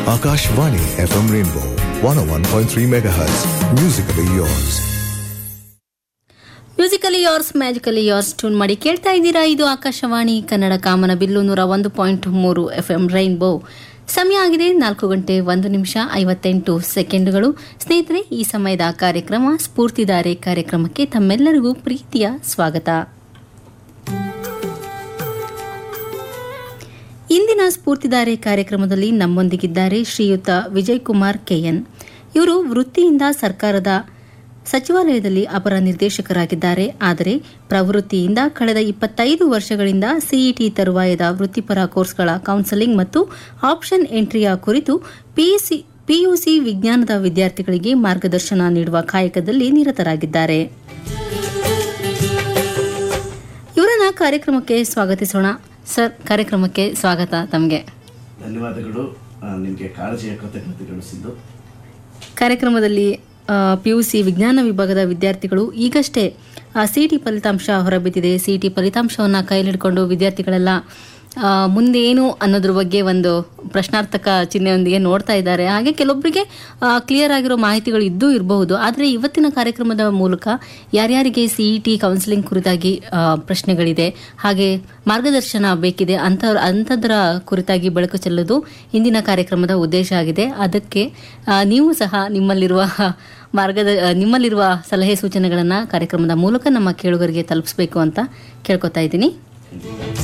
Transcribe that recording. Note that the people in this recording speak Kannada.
Akashvani FM Rainbow 101.3 MHz. Musically yours. Musically yours magically yours tune ಮಾಡಿ ಕೇಳ್ತಾ ಇದ್ದೀರಾ ಇದು ಆಕಾಶವಾಣಿ ಕನ್ನಡ ಕಾಮನ ಬಿಲ್ಲು ನೂರ ಒಂದು ಪಾಯಿಂಟ್ ಮೂರು ಎಫ್ ಎಂ ರೈನ್ಬೋ ಸಮಯ ಆಗಿದೆ ನಾಲ್ಕು ಗಂಟೆ ಒಂದು ನಿಮಿಷ ಐವತ್ತೆಂಟು ಸೆಕೆಂಡುಗಳು ಸ್ನೇಹಿತರೆ ಈ ಸಮಯದ ಕಾರ್ಯಕ್ರಮ ಸ್ಫೂರ್ತಿದಾರೆ ಕಾರ್ಯಕ್ರಮಕ್ಕೆ ತಮ್ಮೆಲ್ಲರಿಗೂ ಪ್ರೀತಿಯ ಸ್ವಾಗತ ಇಂದಿನ ಸ್ಫೂರ್ತಿದಾರೆ ಕಾರ್ಯಕ್ರಮದಲ್ಲಿ ನಮ್ಮೊಂದಿಗಿದ್ದಾರೆ ಶ್ರೀಯುತ ವಿಜಯ್ ಕುಮಾರ್ ಕೆಎನ್ ಇವರು ವೃತ್ತಿಯಿಂದ ಸರ್ಕಾರದ ಸಚಿವಾಲಯದಲ್ಲಿ ಅಪರ ನಿರ್ದೇಶಕರಾಗಿದ್ದಾರೆ ಆದರೆ ಪ್ರವೃತ್ತಿಯಿಂದ ಕಳೆದ ಇಪ್ಪತ್ತೈದು ವರ್ಷಗಳಿಂದ ಸಿಇಟಿ ತರುವಾಯದ ವೃತ್ತಿಪರ ಕೋರ್ಸ್ಗಳ ಕೌನ್ಸೆಲಿಂಗ್ ಮತ್ತು ಆಪ್ಷನ್ ಎಂಟ್ರಿಯ ಕುರಿತು ಪಿಯುಸಿ ಪಿಯುಸಿ ವಿಜ್ಞಾನದ ವಿದ್ಯಾರ್ಥಿಗಳಿಗೆ ಮಾರ್ಗದರ್ಶನ ನೀಡುವ ಕಾಯಕದಲ್ಲಿ ನಿರತರಾಗಿದ್ದಾರೆ ಇವರನ್ನ ಕಾರ್ಯಕ್ರಮಕ್ಕೆ ಸ್ವಾಗತಿಸೋಣ ಸರ್ ಕಾರ್ಯಕ್ರಮಕ್ಕೆ ಸ್ವಾಗತ ತಮಗೆ ಧನ್ಯವಾದಗಳು ಆ, ನಿಮಗೆ ಕಾಳಜಿಯ ಕೃತಜ್ಞತೆಗಳು ಸಿದ್ದು ಕಾರ್ಯಕ್ರಮದಲ್ಲಿ ಪಿ ಯು ಸಿ ವಿಜ್ಞಾನ ವಿಭಾಗದ ವಿದ್ಯಾರ್ಥಿಗಳು ಈಗಷ್ಟೇ ಸಿ ಟಿ ಫಲಿತಾಂಶ ಹೊರಬಿದ್ದಿದೆ ಸಿ ಟಿ ಫಲಿತಾಂಶವನ್ನು ಕೈಲಿಡ್ಕೊಂಡು ವಿದ್ಯಾರ್ಥಿಗಳೆಲ್ಲ ಆ, ಮುಂದೆ ಏನು ಅನ್ನೋದ್ರ ಬಗ್ಗೆ ಒಂದು ಪ್ರಶ್ನಾರ್ಥಕ ಚಿಹ್ನೆಯೊಂದಿಗೆ ನೋಡ್ತಾ ಇದ್ದಾರೆ ಹಾಗೆ ಕೆಲವೊಬ್ಬರಿಗೆ ಕ್ಲಿಯರ್ ಆಗಿರೋ ಮಾಹಿತಿಗಳು ಇದ್ದೂ ಇರಬಹುದು ಆದರೆ ಇವತ್ತಿನ ಕಾರ್ಯಕ್ರಮದ ಮೂಲಕ ಯಾರ್ಯಾರಿಗೆ ಸಿ ಇ ಟಿ ಕೌನ್ಸಿಲಿಂಗ್ ಕುರಿತಾಗಿ ಆ, ಪ್ರಶ್ನೆಗಳಿದೆ ಹಾಗೆ ಮಾರ್ಗದರ್ಶನ ಬೇಕಿದೆ ಅಂತ ಅಂಥದ್ರ ಕುರಿತಾಗಿ ಬೆಳಕು ಚೆಲ್ಲೋದು ಇಂದಿನ ಕಾರ್ಯಕ್ರಮದ ಉದ್ದೇಶ ಆಗಿದೆ ಅದಕ್ಕೆ ಆ, ನೀವು ಸಹ ನಿಮ್ಮಲ್ಲಿರುವ ಮಾರ್ಗದ ಆ, ನಿಮ್ಮಲ್ಲಿರುವ ಸಲಹೆ ಸೂಚನೆಗಳನ್ನು ಕಾರ್ಯಕ್ರಮದ ಮೂಲಕ ನಮ್ಮ ಕೇಳುಗರಿಗೆ ತಲುಪಿಸಬೇಕು ಅಂತ ಕೇಳ್ಕೊತಾ ಇದ್ದೀನಿ